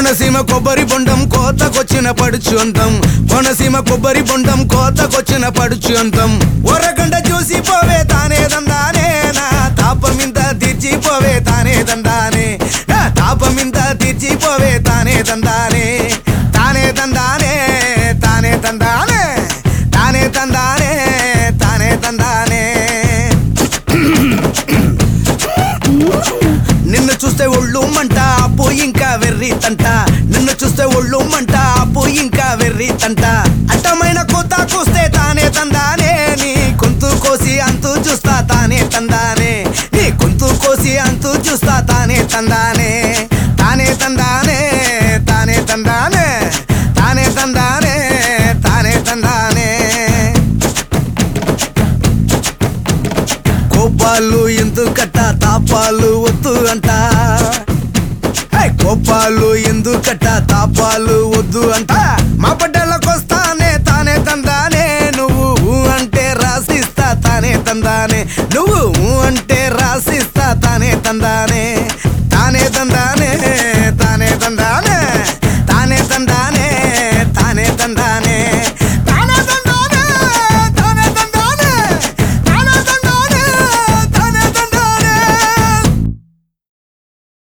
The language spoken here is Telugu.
కోనసీమ కొబ్బరి బొండం కోతకొచ్చిన పడుచు అంతం కోనసీమ కొబ్బరి బొండం కోతకొచ్చిన పడుచు అంతం ఒరగండ చూసి పోవే తానే దందానే నా తాపమింత తీర్చిపోవే తానే దందానే నా తాపమింత తీర్చిపోవే తానే దందానే తానే తందానే తానే తందానే తానే తందానే తానే తందానే నిన్ను చూస్తే ఒళ్ళు మంట అప్పు ఇంకా వెర్రి తంట నిన్ను చూస్తే ఒళ్ళు మంట అప్పు ఇంకా వెర్రి తంట అట్టమైన కూత కూస్తే తానే తందానే నీ గొంతు కోసి అంతు చూస్తా తానే తందానే నీ గొంతు కోసి అంతు చూస్తా తానే తందానే తానే తందానే తానే తందానే తానే తందానే తానే తందానే కోపాలు ఎందుకట్ట తాపాలు వద్దు అంట హే, కోపాలు ఎందుకట్ట తాపాలు వద్దు అంట మా పడ్డలకొస్తా